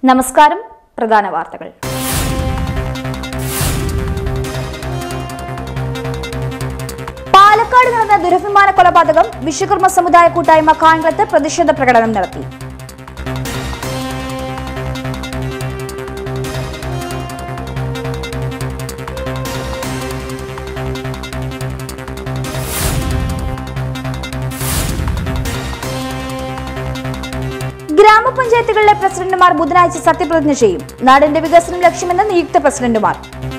നമസ്കാരം പ്രധാന വാർത്തകൾ പാലക്കാട് നടന്ന ദുരഭിമാന കൊലപാതകം വിശ്വകർമ്മ സമുദായ കൂട്ടായ്മ കായംകുളത്ത് പ്രതിഷേധ പ്രകടനം നടത്തി ഗ്രാമപഞ്ചായത്തുകളിലെ പ്രസിഡന്റുമാർ ബുധനാഴ്ച സത്യപ്രതിജ്ഞ ചെയ്യും നാടിന്റെ വികസനം ലക്ഷ്യമെന്ന് നിയുക്ത പ്രസിഡന്റുമാർ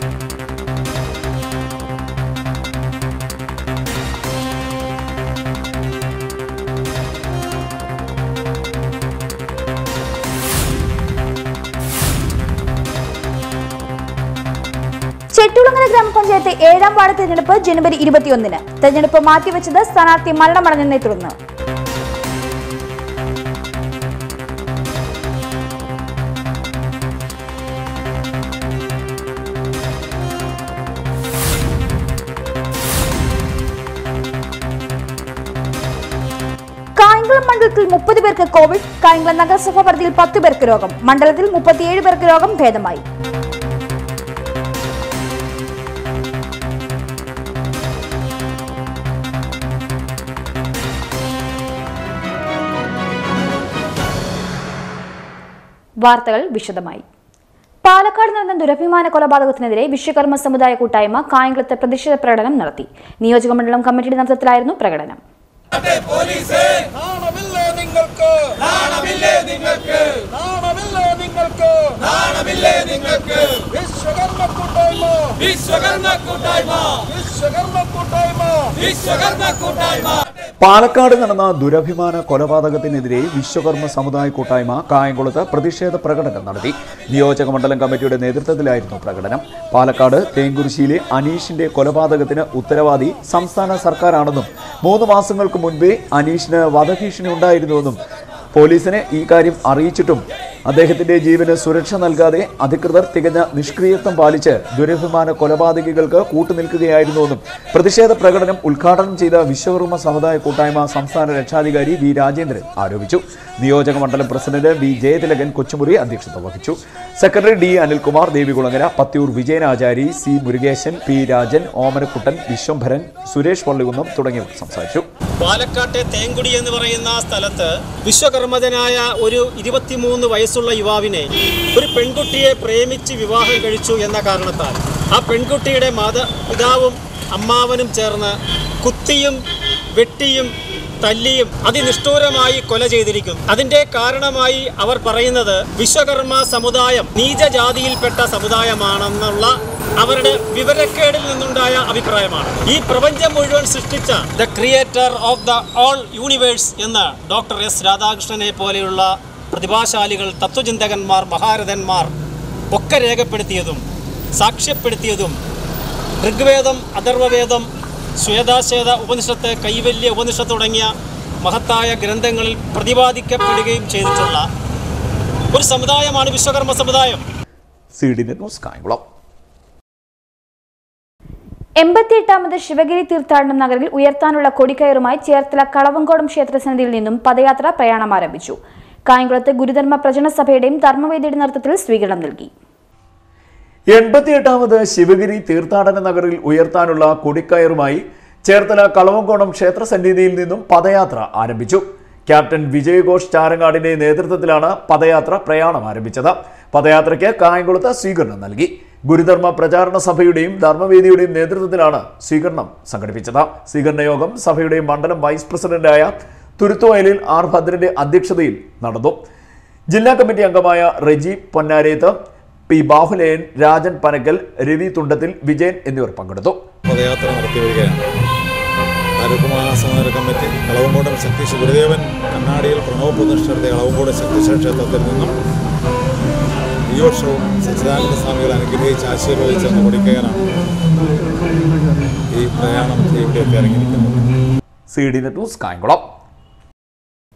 ചെട്ടുളങ്ങര ഗ്രാമപഞ്ചായത്ത് ഏഴാം വാർഡ് തെരഞ്ഞെടുപ്പ് ജനുവരി ഇരുപത്തിയൊന്നിന് തെരഞ്ഞെടുപ്പ് മാറ്റിവെച്ചത് സ്ഥാനാർത്ഥി മരണമടഞ്ഞതിനെ തുടർന്ന് കായംകുളം മണ്ഡലത്തിൽ മുപ്പത് പേർക്ക് കോവിഡ് കായംകുളം നഗരസഭാ പരിധിയിൽ പത്ത് പേർക്ക് രോഗം മണ്ഡലത്തിൽ മുപ്പത്തിയേഴ് പേർക്ക് രോഗം ഭേദമായി വാർത്തകൾ വിശദമായി പാലക്കാട് നടന്ന ദുരഭിമാന കൊലപാതകത്തിനെതിരെ വിശ്വകർമ്മ സമുദായ കൂട്ടായ്മ കായംകുളത്ത് പ്രതിഷേധ പ്രകടനം നടത്തി നിയോജക മണ്ഡലം കമ്മിറ്റിയുടെ നേതൃത്വത്തിലായിരുന്നു പ്രകടനം നാണമില്ലേ നിങ്ങൾക്ക് നാണമില്ലേ നിങ്ങൾക്ക് നാണമില്ലേ നിങ്ങൾക്ക് നാണമില്ലേ നിങ്ങൾക്ക് വിശ്വകർമ്മ കൂട്ടായ്മ വിശ്വകർമ്മ കൂട്ടായ്മ വിശ്വകർമ്മ കൂട്ടായ്മ വിശ്വകർമ്മ കൂട്ടായ്മ പാലക്കാട് നടന്ന ദുരഭിമാന കൊലപാതകത്തിനെതിരെ വിശ്വകർമ്മ സമുദായ കൂട്ടായ്മ കായംകുളത്ത് പ്രതിഷേധ പ്രകടനം നടത്തി നിയോജക മണ്ഡലം കമ്മിറ്റിയുടെ നേതൃത്വത്തിലായിരുന്നു പ്രകടനം പാലക്കാട് തേങ്കുരിശിയിലെ അനീഷിന്റെ കൊലപാതകത്തിന് ഉത്തരവാദി സംസ്ഥാന സർക്കാരാണെന്നും മൂന്ന് മാസങ്ങൾക്ക് മുൻപേ അനീഷിന് വധഭീഷണി ഉണ്ടായിരുന്നുവെന്നും പോലീസിനെ ഈ കാര്യം അറിയിച്ചിട്ടും അദ്ദേഹത്തിന്റെ ജീവന് സുരക്ഷ നൽകാതെ അധികൃതർ തികഞ്ഞ നിഷ്ക്രിയത്വം പാലിച്ച് ദുരഭിമാന കൊലപാതകികൾക്ക് കൂട്ടുനിൽക്കുകയായിരുന്നുവെന്നും പ്രതിഷേധ പ്രകടനം ഉദ്ഘാടനം ചെയ്ത വിശ്വകർമ്മ സമുദായ കൂട്ടായ്മ സംസ്ഥാന രക്ഷാധികാരി വി രാജേന്ദ്രൻ ആരോപിച്ചു നിയോജക മണ്ഡലം പ്രസിഡന്റ് വി ജയതിലകൻ കൊച്ചുമുറി അധ്യക്ഷത വഹിച്ചു secretary D Anilkumar Devikulangara Pathiyoor Vijayanachari C Murukesan P Rajan Omanakuttan Viswambharan Suresh Pallikunnam തുടങ്ങിയവർ സംസാരിച്ചു പാലക്കാട്ടെ തേങ്കുടി എന്ന് പറയുന്ന സ്ഥലത്ത് വിശ്വകർമ്മജനായ ഒരു ഇരുപത്തിമൂന്ന് വയസ്സുള്ള യുവാവിനെ ഒരു പെൺകുട്ടിയെ പ്രേമിച്ച് വിവാഹം കഴിച്ചു എന്ന കാരണത്താൽ ആ പെൺകുട്ടിയുടെ മാതാപിതാവും അമ്മാവനും ചേർന്ന് കുത്തിയും വെട്ടിയും തല്ലിയും അതിനിഷ്ഠൂരമായി കൊല ചെയ്തിരിക്കുന്നു അതിന്റെ കാരണമായി അവർ പറയുന്നത് വിശ്വകർമ്മ സമുദായം നീചജാതിയിൽപ്പെട്ട സമുദായമാണെന്നുള്ള അവരുടെ വിവരക്കേടിൽ നിന്നുണ്ടായ അഭിപ്രായമാണ് ഈ പ്രപഞ്ചം മുഴുവൻ സൃഷ്ടിച്ച the creator of the all universe എന്ന് ഡോക്ടർ എസ് രാധാകൃഷ്ണനെ പോലെയുള്ള പ്രതിഭാശാലികൾ തത്വചിന്തകന്മാർ മഹാരഥന്മാർ ഒക്കെ രേഖപ്പെടുത്തിയതും സാക്ഷ്യപ്പെടുത്തിയതും ഋഗ്വേദം അഥർവവേദം ശ്വേതാശ്വേത ഉപനിഷത്ത് കൈവല്യ ഉപനിഷത്ത് തുടങ്ങിയ മഹത്തായ ഗ്രന്ഥങ്ങളിൽ പ്രതിപാദിക്കപ്പെടുകയും ചെയ്തിട്ടുള്ള ഒരു സമുദായമാണ് വിശ്വകർമ്മ സമുദായം C D net news Kayamkulam എൺപത്തിയെട്ടാമത് ശിവഗിരി തീർത്ഥാടനം നഗറിൽ ഉയർത്താനുള്ള കൊടിക്കയറുമായി ചേർത്തല കളവങ്കോടം ക്ഷേത്രസന്നിധിയിൽ നിന്നും പദയാത്ര പ്രയാണം ആരംഭിച്ചു കായംകുളത്ത് ഗുരുധർമ്മ പ്രചരണ സഭയുടെയും ധർമ്മവേദിയുടെ നേതൃത്വത്തിൽ സ്വീകരണം നൽകി എൺപത്തിയെട്ടാമത് ശിവഗിരി തീർത്ഥാടന നഗറിൽ ഉയർത്താനുള്ള കൊടിക്കയറുമായി ചേർത്തല കളവങ്കോണം ക്ഷേത്ര സന്നിധിയിൽ നിന്നും പദയാത്ര ആരംഭിച്ചു ക്യാപ്റ്റൻ വിജയഘോഷ് ചാരങ്ങാടിന്റെ നേതൃത്വത്തിലാണ് പദയാത്ര പ്രയാണം ആരംഭിച്ചത് പദയാത്രയ്ക്ക് കായംകുളത്ത് സ്വീകരണം നൽകി ഗുരുധർമ്മ പ്രചാരണ സഭയുടെയും ധർമ്മവേദിയുടെയും നേതൃത്വത്തിലാണ് സ്വീകരണം സംഘടിപ്പിച്ചത് സ്വീകരണ യോഗം സഭയുടെ മണ്ഡലം വൈസ് പ്രസിഡന്റായ തുരുത്തുവയലിൽ ആർ ഭദ്രന്റെ അധ്യക്ഷതയിൽ നടന്നു ജില്ലാ കമ്മിറ്റി അംഗമായ റെജി പൊന്നാരേത്ത് പി ബാഹുലയൻ രാജൻ പനക്കൽ രവി തുണ്ടത്തിൽ വിജയൻ എന്നിവർ പങ്കെടുത്തു പദയാത്ര നടത്തി വരികയാണ് അരുക്കുമാര സമര കമ്മിറ്റി കളവങ്കോടൻ ശക്തി ഗുരുദേവൻ കണ്ണാടിയിൽ പ്രണവ പ്രതിഷ്ഠയുടെ കളവങ്കോട് ശക്തിശ്വര ക്ഷേത്രത്തിൽ നിന്നും ഈ വർഷവും സച്ചിദാനന്ദ സ്വാമികൾ അനുഗ്രഹിച്ച് ആശീർവദിച്ച കൊടിക്കയറാണ് ഈ പ്രയാണം ഇവിടെ എത്തി ഇറങ്ങിയിരിക്കുന്നത് C D net news Kayamkulam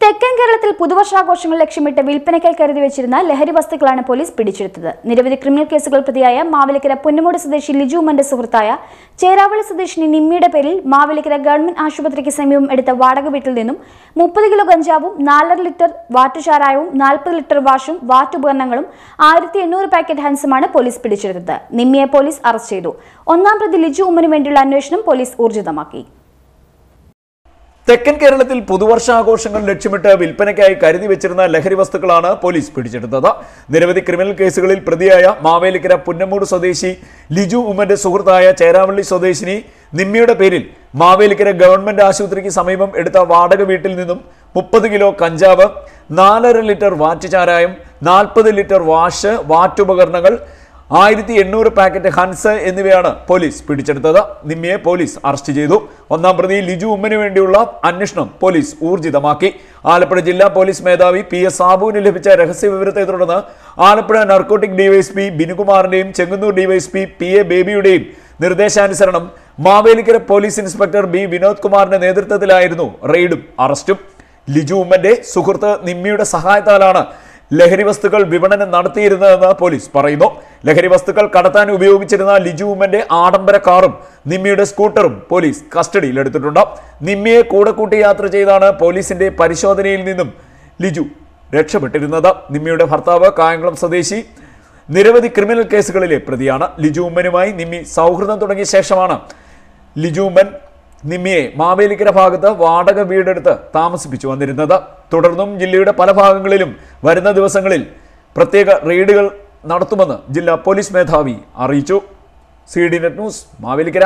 തെക്കൻ കേരളത്തിൽ പുതുവർഷാഘോഷങ്ങൾ ലക്ഷ്യമിട്ട് വിൽപ്പനയ്ക്കായി കരുതി വെച്ചിരുന്ന ലഹരി വസ്തുക്കളാണ് പോലീസ് പിടിച്ചെടുത്തത് നിരവധി ക്രിമിനൽ കേസുകൾ പ്രതിയായ മാവേലിക്കര പുന്നമൂട് സ്വദേശി ലിജു ഉമ്മന്റെ സുഹൃത്തായ ചേരാവളി സ്വദേശിനി നിമ്മിയുടെ പേരിൽ മാവേലിക്കര ഗവൺമെന്റ് ആശുപത്രിക്ക് സമീപം എടുത്ത വാടക വീട്ടിൽ നിന്നും മുപ്പത് കിലോ ഗഞ്ചാവും നാലര ലിറ്റർ വാറ്റുചാരായവും നാൽപ്പത് ലിറ്റർ വാഷും വാറ്റുപകരണങ്ങളും ആയിരത്തി എണ്ണൂറ് പാക്കറ്റ് ഹൻസുമാണ് പോലീസ് പിടിച്ചെടുത്തത് നിമ്മിയെ പോലീസ് അറസ്റ്റ് ചെയ്തു ഒന്നാം പ്രതി ലിജു ഉമ്മന് വേണ്ടിയുള്ള അന്വേഷണം പോലീസ് ഊർജിതമാക്കി തെക്കൻ കേരളത്തിൽ പുതുവർഷാഘോഷങ്ങൾ ലക്ഷ്യമിട്ട് വിൽപ്പനയ്ക്കായി കരുതി വെച്ചിരുന്ന ലഹരി വസ്തുക്കളാണ് പോലീസ് പിടിച്ചെടുത്തത് നിരവധി ക്രിമിനൽ കേസുകളിൽ പ്രതിയായ മാവേലിക്കര പുന്നമൂട് സ്വദേശി ലിജു ഉമ്മന്റെ സുഹൃത്തായ ചേരാവള്ളി സ്വദേശിനി നിമ്മിയുടെ പേരിൽ മാവേലിക്കര ഗവൺമെന്റ് ആശുപത്രിക്ക് സമീപം എടുത്ത വാടക വീട്ടിൽ നിന്നും മുപ്പത് കിലോ കഞ്ചാവ് നാലര ലിറ്റർ വാറ്റുചാരായം നാൽപ്പത് ലിറ്റർ വാഷ് വാറ്റുപകരണങ്ങൾ ആയിരത്തി എണ്ണൂറ് പാക്കറ്റ് ഹൻസ് എന്നിവയാണ് പോലീസ് പിടിച്ചെടുത്തത് നിമ്മിയെ പോലീസ് അറസ്റ്റ് ചെയ്തു ഒന്നാം പ്രതി ലിജു ഉമ്മന് വേണ്ടിയുള്ള അന്വേഷണം പോലീസ് ഊർജിതമാക്കി ആലപ്പുഴ ജില്ലാ പോലീസ് മേധാവി പി എസ് സാബുവിന് ലഭിച്ച രഹസ്യ വിവരത്തെ തുടർന്ന് ആലപ്പുഴ നർക്കോട്ടിക് ഡിവൈഎസ്പി ബിനുകുമാറിന്റെയും ചെങ്ങന്നൂർ ഡിവൈഎസ്പി പി എ ബേബിയുടെയും നിർദ്ദേശാനുസരണം Mavelikkara police inspector B Vinod കുമാറിന്റെ നേതൃത്വത്തിലായിരുന്നു റെയ്ഡും അറസ്റ്റും ലിജു ഉമ്മന്റെ സുഹൃത്ത് നിമ്മിയുടെ സഹായത്താലാണ് ലഹരി വസ്തുക്കൾ വിപണനം നടത്തിയിരുന്നതെന്ന് പോലീസ് പറയുന്നു ലഹരി വസ്തുക്കൾ കടത്താൻ ഉപയോഗിച്ചിരുന്ന ലിജു ഉമ്മന്റെ ആഡംബര കാറും നിമ്മിയുടെ സ്കൂട്ടറും പോലീസ് കസ്റ്റഡിയിലെടുത്തിട്ടുണ്ട് നിമ്മിയെ കൂടെ കൂട്ടി യാത്ര ചെയ്താണ് പോലീസിന്റെ പരിശോധനയിൽ നിന്നും ലിജു രക്ഷപ്പെട്ടിരുന്നത് നിമ്മിയുടെ ഭർത്താവ് കായംകുളം സ്വദേശി നിരവധി ക്രിമിനൽ കേസുകളിലെ പ്രതിയാണ് ലിജു ഉമ്മനുമായി നിമ്മി സൗഹൃദം തുടങ്ങിയ ശേഷമാണ് ലിജു ഉമ്മൻ നിമ്മിയെ മാവേലിക്കര ഭാഗത്ത് വാടക വീടെടുത്ത് താമസിപ്പിച്ചു വന്നിരുന്നത് തുടർന്നും ജില്ലയുടെ പല ഭാഗങ്ങളിലും വരുന്ന ദിവസങ്ങളിൽ പ്രത്യേക റെയ്ഡുകൾ നടത്തുമെന്ന് ജില്ലാ പോലീസ് മേധാവി അറിയിച്ചു C D net news Mavelikkara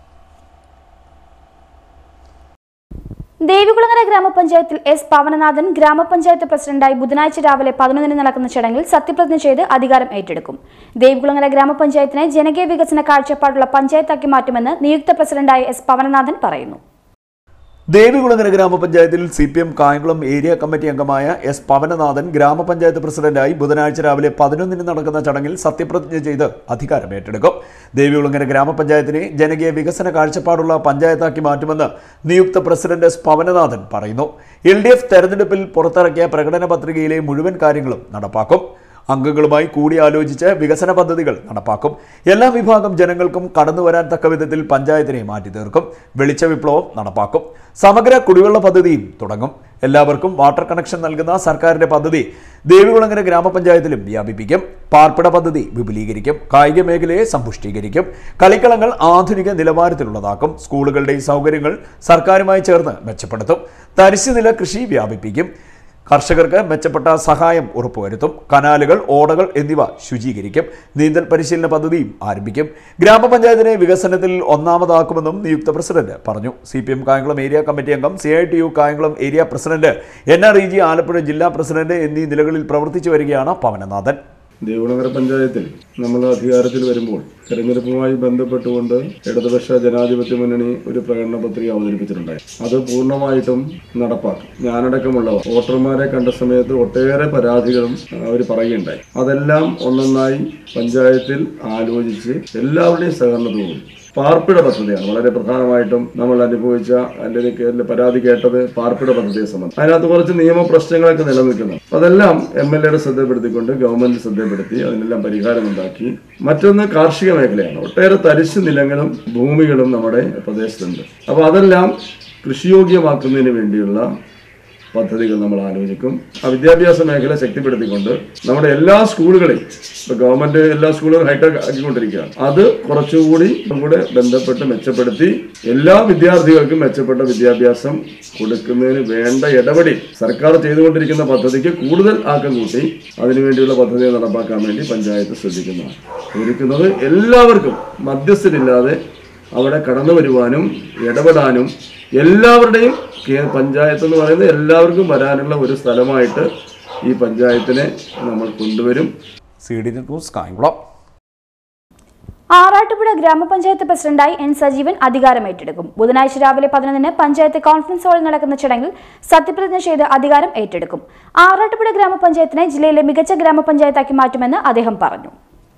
Devikulangara ഗ്രാമപഞ്ചായത്തിൽ എസ് പവനനാഥൻ ഗ്രാമപഞ്ചായത്ത് പ്രസിഡന്റായി ബുധനാഴ്ച രാവിലെ പതിനൊന്നിന് നടക്കുന്ന ചടങ്ങിൽ സത്യപ്രതിജ്ഞ ചെയ്ത് അധികാരം ഏറ്റെടുക്കും ദേവികുളങ്ങര ഗ്രാമപഞ്ചായത്തിനെ ജനകീയ വികസന കാഴ്ചപ്പാടുള്ള പഞ്ചായത്താക്കി മാറ്റുമെന്ന് നിയുക്ത പ്രസിഡന്റായ എസ് പവനനാഥൻ പറയുന്നു ദേവികുളങ്ങര ഗ്രാമപഞ്ചായത്തിൽ C P M Kayamkulam area committee അംഗമായ എസ് പവനനാഥൻ ഗ്രാമപഞ്ചായത്ത് പ്രസിഡന്റായി ബുധനാഴ്ച രാവിലെ പതിനൊന്നിന് നടക്കുന്ന ചടങ്ങിൽ സത്യപ്രതിജ്ഞ ചെയ്ത് അധികാരം ഏറ്റെടുക്കും ദേവികുളങ്ങര ഗ്രാമപഞ്ചായത്തിനെ ജനകീയ വികസന കാഴ്ചപ്പാടുള്ള പഞ്ചായത്താക്കി മാറ്റുമെന്ന് നിയുക്ത പ്രസിഡന്റ് എസ് പവനനാഥൻ പറയുന്നു എൽ ഡി എഫ് തെരഞ്ഞെടുപ്പിൽ പുറത്തിറക്കിയ പ്രകടന പത്രികയിലെ മുഴുവൻ കാര്യങ്ങളും നടപ്പാക്കും അംഗങ്ങളുമായി കൂടിയാലോചിച്ച് വികസന പദ്ധതികൾ നടപ്പാക്കും എല്ലാ വിഭാഗം ജനങ്ങൾക്കും കടന്നു വരാൻ തക്ക വിധത്തിൽ പഞ്ചായത്തിനെ മാറ്റി തീർക്കും വെളിച്ച വിപ്ലവം നടപ്പാക്കും സമഗ്ര കുടിവെള്ള പദ്ധതിയും തുടങ്ങും എല്ലാവർക്കും വാട്ടർ കണക്ഷൻ നൽകുന്ന സർക്കാരിന്റെ പദ്ധതി ദേവികുളങ്ങര ഗ്രാമപഞ്ചായത്തിലും വ്യാപിപ്പിക്കും പാർപ്പിട പദ്ധതി വിപുലീകരിക്കും കായിക മേഖലയെ സമ്പുഷ്ടീകരിക്കും കളിക്കളങ്ങൾ ആധുനിക നിലവാരത്തിലുള്ളതാക്കും സ്കൂളുകളുടെ സൗകര്യങ്ങൾ സർക്കാരുമായി ചേർന്ന് മെച്ചപ്പെടുത്തും തരിശുനില കൃഷി വ്യാപിപ്പിക്കും കർഷകർക്ക് മെച്ചപ്പെട്ട സഹായം ഉറപ്പുവരുത്തും കനാലുകൾ ഓടകൾ എന്നിവ ശുചീകരിക്കും നീന്തൽ പരിശീലന പദ്ധതിയും ആരംഭിക്കും ഗ്രാമപഞ്ചായത്തിനെ വികസനത്തിൽ ഒന്നാമതാക്കുമെന്നും നിയുക്ത പ്രസിഡന്റ് പറഞ്ഞു C P M Kayamkulam area committee അംഗം C I T U Kayamkulam area president N R E G Alappuzha ജില്ലാ പ്രസിഡന്റ് എന്നീ നിലകളിൽ പ്രവർത്തിച്ചു വരികയാണ് പവനനാഥൻ ദേവനഗര പഞ്ചായത്തിൽ നമ്മൾ അധികാരത്തിൽ വരുമ്പോൾ തെരഞ്ഞെടുപ്പുമായി ബന്ധപ്പെട്ടുകൊണ്ട് ഇടതുപക്ഷ ജനാധിപത്യ മുന്നണി ഒരു പ്രകടന പത്രിക അവതരിപ്പിച്ചിട്ടുണ്ടായി അത് പൂർണ്ണമായിട്ടും നടപ്പാക്കും ഞാനടക്കമുള്ളവർ വോട്ടർമാരെ കണ്ട സമയത്ത് ഒട്ടേറെ പരാതികളും അവർ പറയുകയുണ്ടായി അതെല്ലാം ഒന്നൊന്നായി പഞ്ചായത്തിൽ ആലോചിച്ച് എല്ലാവരുടെയും സഹകരണത്തോടും പാർപ്പിട പദ്ധതിയാണ് വളരെ പ്രധാനമായിട്ടും നമ്മൾ അനുഭവിച്ച അല്ലെങ്കിൽ പരാതി കേട്ടത് പാർപ്പിട പദ്ധതിയെ സംബന്ധിച്ച് അതിനകത്ത് കുറച്ച് നിയമ പ്രശ്നങ്ങളൊക്കെ നിലനിൽക്കുന്നു അതെല്ലാം എം എൽ എയുടെ ശ്രദ്ധപ്പെടുത്തിക്കൊണ്ട് ഗവൺമെന്റ് ശ്രദ്ധപ്പെടുത്തി അതിനെല്ലാം പരിഹാരമുണ്ടാക്കി മറ്റൊന്ന് കാർഷിക മേഖലയാണ് ഒട്ടേറെ തരിശു നിലങ്ങളും ഭൂമികളും നമ്മുടെ പ്രദേശത്തുണ്ട് അപ്പോൾ അതെല്ലാം കൃഷിയോഗ്യമാക്കുന്നതിന് വേണ്ടിയുള്ള പദ്ധതികൾ നമ്മൾ ആലോചിക്കും ആ വിദ്യാഭ്യാസ മേഖല ശക്തിപ്പെടുത്തിക്കൊണ്ട് നമ്മുടെ എല്ലാ സ്കൂളുകളെയും ഇപ്പൊ ഗവൺമെന്റ് എല്ലാ സ്കൂളുകളും ഹൈടെക് ആക്കിക്കൊണ്ടിരിക്കുകയാണ് അത് കുറച്ചുകൂടി കൂടെ ബന്ധപ്പെട്ട് മെച്ചപ്പെടുത്തി എല്ലാ വിദ്യാർത്ഥികൾക്കും മെച്ചപ്പെട്ട വിദ്യാഭ്യാസം കൊടുക്കുന്നതിന് വേണ്ട ഇടപെടി സർക്കാർ ചെയ്തുകൊണ്ടിരിക്കുന്ന പദ്ധതിക്ക് കൂടുതൽ ആക്കം കൂട്ടി അതിനുവേണ്ടിയുള്ള പദ്ധതി നടപ്പാക്കാൻ വേണ്ടി പഞ്ചായത്ത് ശ്രദ്ധിക്കുന്നതാണ് ഒരുക്കുന്നത് എല്ലാവർക്കും മധ്യസ്ഥരില്ലാതെ അവിടെ കടന്നു വരുവാനും ഇടപെടാനും എല്ലാവരുടെയും കേ- പഞ്ചായത്ത് എന്ന് പറയുന്നത് എല്ലാവർക്കും വരാനുള്ള ഒരു സ്ഥലമായിട്ട് ഈ പഞ്ചായത്തിനെ നമ്മൾ കൊണ്ടുവരും C D net news Kayamkulam Arattupuzha ഗ്രാമപഞ്ചായത്ത് പ്രസിഡന്റായി എൻ സജീവൻ അധികാരം ഏറ്റെടുക്കും ബുധനാഴ്ച രാവിലെ പതിനൊന്നിന് പഞ്ചായത്ത് കോൺഫറൻസ് ഹാളിൽ നടക്കുന്ന ചടങ്ങിൽ സത്യപ്രതിജ്ഞ ചെയ്ത് അധികാരം ഏറ്റെടുക്കും ആറാട്ടുപുഴ ഗ്രാമപഞ്ചായത്തിനെ ജില്ലയിലെ മികച്ച ഗ്രാമപഞ്ചായത്താക്കി മാറ്റുമെന്ന് അദ്ദേഹം പറഞ്ഞു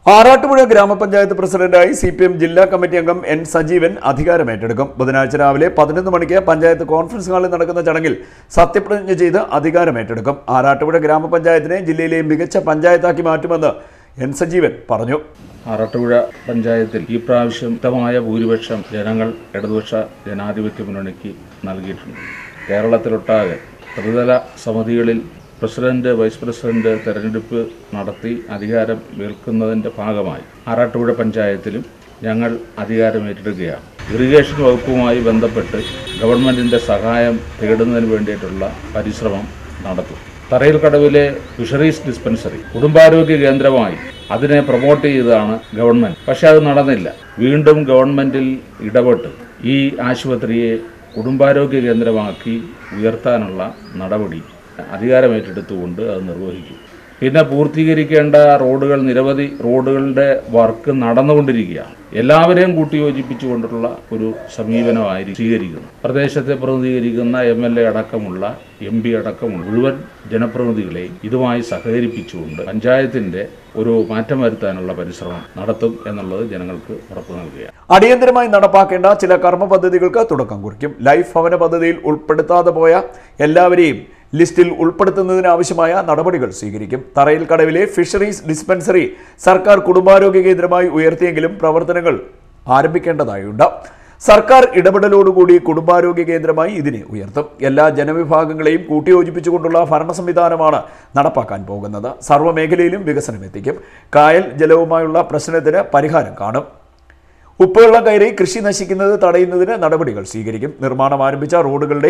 ആറാട്ടുപുഴ ഗ്രാമപഞ്ചായത്ത് പ്രസിഡന്റായി സി പി എം ജില്ലാ കമ്മിറ്റി അംഗം എൻ സജീവൻ അധികാരമേറ്റെടുക്കും ബുധനാഴ്ച രാവിലെ പതിനൊന്ന് മണിക്ക് പഞ്ചായത്ത് കോൺഫറൻസ് ഹാളിൽ നടക്കുന്ന ചടങ്ങിൽ സത്യപ്രതിജ്ഞ ചെയ്ത് അധികാരമേറ്റെടുക്കും ആറാട്ടുപുഴ ഗ്രാമപഞ്ചായത്തിനെ ജില്ലയിലെ മികച്ച പഞ്ചായത്താക്കി മാറ്റുമെന്ന് എൻ സജീവൻ പറഞ്ഞു ആറാട്ടുപുഴ പഞ്ചായത്തിൽ ഈ പ്രാവശ്യം വ്യക്തമായ ഭൂരിപക്ഷം ജനങ്ങൾ ഇടതുപക്ഷ ജനാധിപത്യ മുന്നണിക്ക് നൽകിയിട്ടുണ്ട് കേരളത്തിലൊട്ടാകെ ത്രിതല സമിതികളിൽ പ്രസിഡന്റ് വൈസ് പ്രസിഡന്റ് തെരഞ്ഞെടുപ്പ് നടത്തി അധികാരം ഏൽക്കുന്നതിൻ്റെ ഭാഗമായി ആറാട്ടുപുഴ പഞ്ചായത്തിലും ഞങ്ങൾ അധികാരമേറ്റെടുക്കുകയാണ് ഇറിഗേഷൻ വകുപ്പുമായി ബന്ധപ്പെട്ട് ഗവൺമെൻറ്റിൻ്റെ സഹായം തേടുന്നതിന് വേണ്ടിയിട്ടുള്ള പരിശ്രമം നടത്തും തറയിൽ കടവിലെ ഫിഷറീസ് ഡിസ്പെൻസറി കുടുംബാരോഗ്യ കേന്ദ്രമായി അതിനെ പ്രൊമോട്ട് ചെയ്തതാണ് ഗവൺമെൻറ് പക്ഷെ അത് നടന്നില്ല വീണ്ടും ഗവൺമെൻറ്റിൽ ഇടപെട്ട് ഈ ആശുപത്രിയെ കുടുംബാരോഗ്യ കേന്ദ്രമാക്കി ഉയർത്താനുള്ള നടപടി അധികാരമേറ്റെടുത്തുകൊണ്ട് അത് നിർവഹിക്കും പിന്നെ പൂർത്തീകരിക്കേണ്ട റോഡുകൾ നിരവധി റോഡുകളുടെ വർക്ക് നടന്നുകൊണ്ടിരിക്കുകയാണ് എല്ലാവരെയും കൂട്ടിയോജിപ്പിച്ചുകൊണ്ടുള്ള ഒരു സമീപനമായിരിക്കും സ്വീകരിക്കുന്നത് പ്രദേശത്തെ പ്രതിനിധീകരിക്കുന്ന എം എൽ എ അടക്കമുള്ള എം പി അടക്കമുള്ള മുഴുവൻ ജനപ്രതിനിധികളെയും ഇതുമായി സഹകരിപ്പിച്ചുകൊണ്ട് പഞ്ചായത്തിന്റെ ഒരു മാറ്റം വരുത്താനുള്ള പരിശ്രമം നടത്തും എന്നുള്ളത് ജനങ്ങൾക്ക് ഉറപ്പു നൽകുകയാണ് അടിയന്തരമായി നടപ്പാക്കേണ്ട ചില കർമ്മ പദ്ധതികൾക്ക് തുടക്കം കുറിക്കും ലൈഫ് ഭവന പദ്ധതിയിൽ ഉൾപ്പെടുത്താതെ പോയ എല്ലാവരെയും ലിസ്റ്റിൽ ഉൾപ്പെടുത്തുന്നതിന് ആവശ്യമായ നടപടികൾ സ്വീകരിക്കും തറയിൽ കടവിലെ ഫിഷറീസ് ഡിസ്പെൻസറി സർക്കാർ കുടുംബാരോഗ്യ കേന്ദ്രമായി ഉയർത്തിയെങ്കിലും പ്രവർത്തനങ്ങൾ ആരംഭിക്കേണ്ടതായുണ്ട് സർക്കാർ ഇടപെടലോടുകൂടി കുടുംബാരോഗ്യ കേന്ദ്രമായി ഇതിനെ ഉയർത്തും എല്ലാ ജനവിഭാഗങ്ങളെയും കൂട്ടിയോജിപ്പിച്ചുകൊണ്ടുള്ള ഭരണ സംവിധാനമാണ് നടപ്പാക്കാൻ പോകുന്നത് സർവ്വമേഖലയിലും വികസനം എത്തിക്കും കായൽ ജലവുമായുള്ള പ്രശ്നത്തിന് പരിഹാരം കാണും ഉപ്പുവെള്ളം കയറി കൃഷി നശിക്കുന്നത് തടയുന്നതിന് നടപടികൾ സ്വീകരിക്കും നിർമ്മാണം ആരംഭിച്ച റോഡുകളുടെ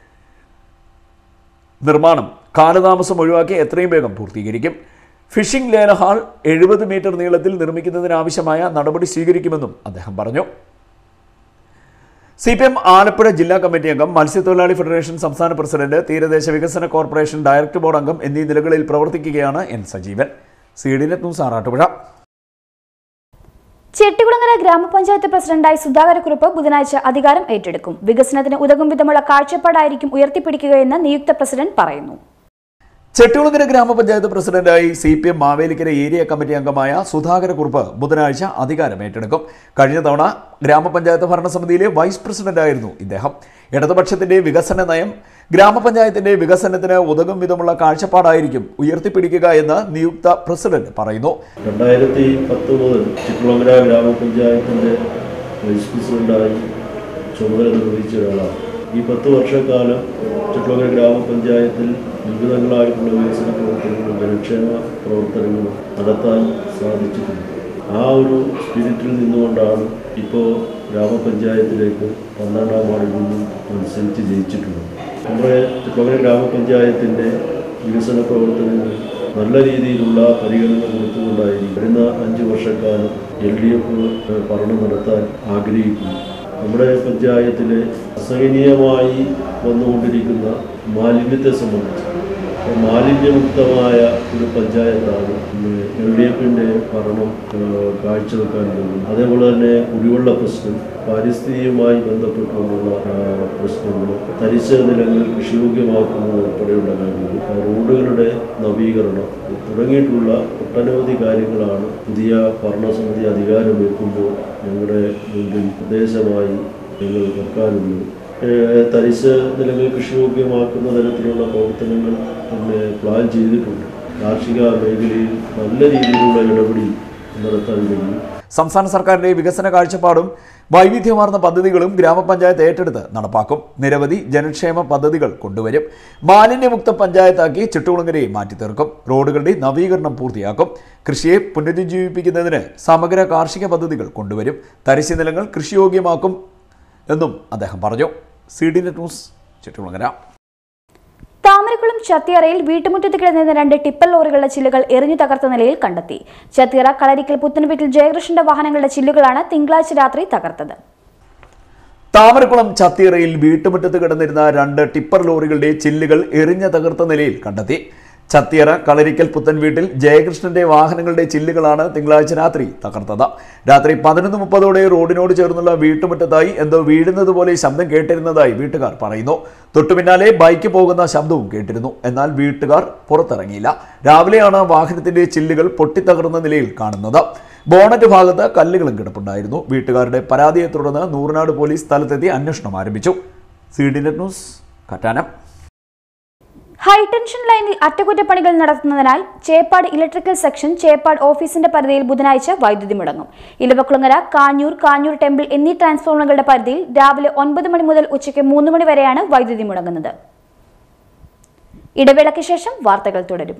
നിർമ്മാണം കാലതാമസം ഒഴിവാക്കി എത്രയും വേഗം പൂർത്തീകരിക്കും ഫിഷിംഗ് ലേല ഹാൾ എഴുപത് മീറ്റർ നീളത്തിൽ നിർമ്മിക്കുന്നതിനാവശ്യമായ നടപടി സ്വീകരിക്കുമെന്നും അദ്ദേഹം പറഞ്ഞു സി പി എം ആലപ്പുഴ ജില്ലാ കമ്മിറ്റി അംഗം മത്സ്യത്തൊഴിലാളി ഫെഡറേഷൻ സംസ്ഥാന പ്രസിഡന്റ് തീരദേശ വികസന കോർപ്പറേഷൻ ഡയറക്ടർ ബോർഡ് അംഗം എന്നീ നിലകളിൽ പ്രവർത്തിക്കുകയാണ് N Sajeevan C D net news Arattupuzha Chettikulangara ഗ്രാമപഞ്ചായത്ത് പ്രസിഡന്റായി സുധാകരക്കുറുപ്പ് ബുധനാഴ്ച അധികാരം ഏറ്റെടുക്കും വികസനത്തിന് ഉതകും വിധമുള്ള കാഴ്ചപ്പാടായിരിക്കും ഉയർത്തിപ്പിടിക്കുകയെന്ന് നിയുക്ത പ്രസിഡന്റ് പറയുന്നു ചെട്ടികുളങ്ങര ഗ്രാമപഞ്ചായത്ത് പ്രസിഡന്റായി C P M Mavelikkara area committee അംഗമായ സുധാകരക്കുറുപ്പ് ബുധനാഴ്ച അധികാരം ഏറ്റെടുക്കും കഴിഞ്ഞ തവണ ഗ്രാമപഞ്ചായത്ത് ഭരണസമിതിയിലെ വൈസ് പ്രസിഡന്റായിരുന്നു ഇദ്ദേഹം ഇടതുപക്ഷത്തിന്റെ വികസന നയം ഗ്രാമപഞ്ചായത്തിന്റെ വികസനത്തിന് ഉതകും വിധമുള്ള കാഴ്ചപ്പാടായിരിക്കും ഉയർത്തിപ്പിടിക്കുക എന്ന് നിയുക്ത പ്രസിഡന്റ് പറയുന്നു രണ്ടായിരത്തി പത്ത് മുതൽ ചിക്കുളങ്ങര ഗ്രാമപഞ്ചായത്തിൻ്റെ വൈസ് പ്രസിഡന്റായി ചുമതല നിർവഹിച്ച ഒരാളാണ് ഈ പത്ത് വർഷക്കാലം ചിക്കുളങ്ങര ഗ്രാമപഞ്ചായത്തിൽ വിവിധങ്ങളായിട്ടുള്ള വികസന പ്രവർത്തനങ്ങളും ജനക്ഷേമ പ്രവർത്തനങ്ങളും നടത്താൻ സാധിച്ചിട്ടുണ്ട് ആ ഒരു സ്പിരിറ്റിൽ നിന്നുകൊണ്ടാണ് ഇപ്പോൾ ഗ്രാമപഞ്ചായത്തിലേക്ക് പന്ത്രണ്ടാം വാർഡിൽ നിന്നും മത്സരിച്ച് ജയിച്ചിട്ടുള്ളത് നമ്മുടെ ചിക്കുളങ്ങര ഗ്രാമപഞ്ചായത്തിൻ്റെ വികസന പ്രവർത്തനങ്ങൾ നല്ല രീതിയിലുള്ള പരിഗണന കൊടുത്തുകൊണ്ടായിരിക്കും വരുന്ന അഞ്ച് വർഷക്കാലം എൽ ഡി എഫ് ഭരണം നടത്താൻ ആഗ്രഹിക്കുന്നു നമ്മുടെ പഞ്ചായത്തിലെ അസഹനീയമായി വന്നുകൊണ്ടിരിക്കുന്ന മാലിന്യത്തെ സംബന്ധിച്ച് അപ്പോൾ മാലിന്യമുക്തമായ ഒരു പഞ്ചായത്താണ് എൽ ഡി എഫിൻ്റെ ഭരണം ഏഹ്, കാഴ്ചവെക്കാൻ പോകുന്നത് അതേപോലെ തന്നെ കുടിവെള്ള പ്രശ്നം പാരിസ്ഥിതികമായി ബന്ധപ്പെട്ടുകൊണ്ടുള്ള ആ, പ്രശ്നങ്ങൾ തരിശ നിലങ്ങൾ കൃഷിയോഗ്യമാക്കുന്നത് ഉൾപ്പെടെയുള്ള കാര്യങ്ങൾ ആ, റോഡുകളുടെ നവീകരണം തുടങ്ങിയിട്ടുള്ള ഒട്ടനവധി കാര്യങ്ങളാണ് പുതിയ ഭരണസമിതി അധികാരമേൽക്കുമ്പോൾ ഞങ്ങളുടെ മുമ്പിൽ നിർദ്ദേശമായി ഞങ്ങൾ വെക്കാനുള്ളത് ഏഹ് തരിശ് നിലങ്ങൾ കൃഷിയോഗ്യമാക്കുന്ന തരത്തിലുള്ള പ്രവർത്തനങ്ങൾ പിന്നെ പ്ലാൻ ചെയ്തിട്ടുണ്ട് കാർഷിക മേഖലയിൽ നല്ല രീതിയിലുള്ള ഇടപെടി നടത്താൻ കഴിയും സംസ്ഥാന സർക്കാരിന്റെ വികസന കാഴ്ചപ്പാടും വൈവിധ്യമാർന്ന പദ്ധതികളും ഗ്രാമപഞ്ചായത്ത് ഏറ്റെടുത്ത് നടപ്പാക്കും നിരവധി ജനക്ഷേമ പദ്ധതികൾ കൊണ്ടുവരും മാലിന്യമുക്ത പഞ്ചായത്താക്കി ചിട്ടുകുളങ്ങരയെ മാറ്റിത്തീർക്കും റോഡുകളുടെ നവീകരണം പൂർത്തിയാക്കും കൃഷിയെ പുനരുജ്ജീവിപ്പിക്കുന്നതിന് സമഗ്ര കാർഷിക പദ്ധതികൾ കൊണ്ടുവരും തരിശു നിലങ്ങൾ കൃഷിയോഗ്യമാക്കും എന്നും അദ്ദേഹം പറഞ്ഞു C D net news Chittukulangara Thamarakulam ചത്തിയറയിൽ വീട്ടുമുറ്റത്ത് കിടന്നിരുന്ന രണ്ട് ടിപ്പർ ലോറികളുടെ ചില്ലുകൾ എറിഞ്ഞു തകർത്ത നിലയിൽ കണ്ടെത്തി ചത്തിയറ കളരിക്കൽ പുത്തൻവീട്ടിൽ ജയകൃഷ്ണന്റെ വാഹനങ്ങളുടെ ചില്ലുകളാണ് തിങ്കളാഴ്ച രാത്രി തകർത്തത് താമരക്കുളം ചത്തിയറയിൽ വീട്ടുമുറ്റത്ത് കിടന്നിരുന്ന രണ്ട് ടിപ്പർ ലോറികളുടെ ചില്ലുകൾ എറിഞ്ഞ തകർത്ത നിലയിൽ കണ്ടെത്തി ചത്തിയറ കളരിക്കൽ പുത്തൻ വീട്ടിൽ ജയകൃഷ്ണന്റെ വാഹനങ്ങളുടെ ചില്ലുകളാണ് തിങ്കളാഴ്ച രാത്രി തകർത്തത് രാത്രി പതിനൊന്ന് മുപ്പതോടെ റോഡിനോട് ചേർന്നുള്ള വീട്ടുമുറ്റത്തായി എന്തോ വീഴുന്നത് പോലെ ശബ്ദം കേട്ടിരുന്നതായി വീട്ടുകാർ പറയുന്നു തൊട്ടുപിന്നാലെ ബൈക്ക് പോകുന്ന ശബ്ദവും കേട്ടിരുന്നു എന്നാൽ വീട്ടുകാർ പുറത്തിറങ്ങിയില്ല രാവിലെയാണ് വാഹനത്തിന്റെ ചില്ലുകൾ പൊട്ടിത്തകർന്ന നിലയിൽ കാണുന്നത് ബോണറ്റ് ഭാഗത്ത് കല്ലുകളും കിടപ്പുണ്ടായിരുന്നു വീട്ടുകാരുടെ പരാതിയെ തുടർന്ന് നൂറിനാട് പോലീസ് സ്ഥലത്തെത്തി അന്വേഷണം ആരംഭിച്ചു C D net news Kattanam high tension ലൈനിൽ അറ്റകുറ്റപ്പണികൾ നടത്തുന്നതിനാൽ ചേപ്പാട് ഇലക്ട്രിക്കൽ സെക്ഷൻ ചേപ്പാട് ഓഫീസിന്റെ പരിധിയിൽ ബുധനാഴ്ച വൈദ്യുതി മുടങ്ങും ഇലവക്കുളങ്ങര കാഞ്ഞൂർ കാഞ്ഞൂർ ടെമ്പിൾ എന്നീ ട്രാൻസ്ഫോമറുകളുടെ പരിധിയിൽ രാവിലെ ഒൻപത് മണി മുതൽ ഉച്ചയ്ക്ക് മൂന്ന് മണി വരെയാണ് വൈദ്യുതി മുടങ്ങുന്നത് ഇടവേളയ്ക്ക് ശേഷം വാർത്തകൾ തുടരും